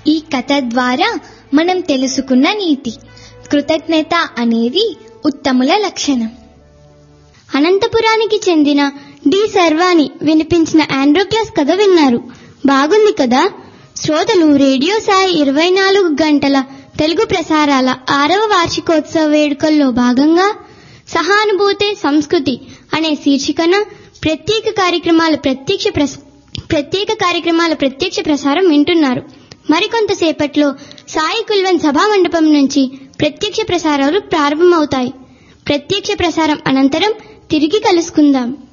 ఈ కథ ద్వారా మనం తెలుసుకున్న నీతి కృతజ్ఞత అనేది ఉత్తముల లక్షణం అనంతపురానికి చెందిన డి సర్వాణి వినిపించిన ఆండ్రో క్లాస్ కథ విన్నారు బాగుంది కదా శ్రోతలు రేడియో సాయి ఇరవై నాలుగు గంటల తెలుగు ప్రసారాల ఆరవ వార్షికోత్సవ వేడుకల్లో భాగంగా సహానుభూతి సంస్కృతి అనే శీర్షికన ప్రత్యేక కార్యక్రమాల ప్రత్యక్ష ప్రస- ప్రత్యేక కార్యక్రమాల ప్రత్యక్ష ప్రసారం వింటున్నారు మరికొంతసేపట్లో సాయి కుల్వన్ సభా మండపం నుంచి ప్రత్యక్ష ప్రసారాలు ప్రారంభమవుతాయి ప్రత్యక్ష ప్రసారం అనంతరం తిరిగి కలుసుకుందాం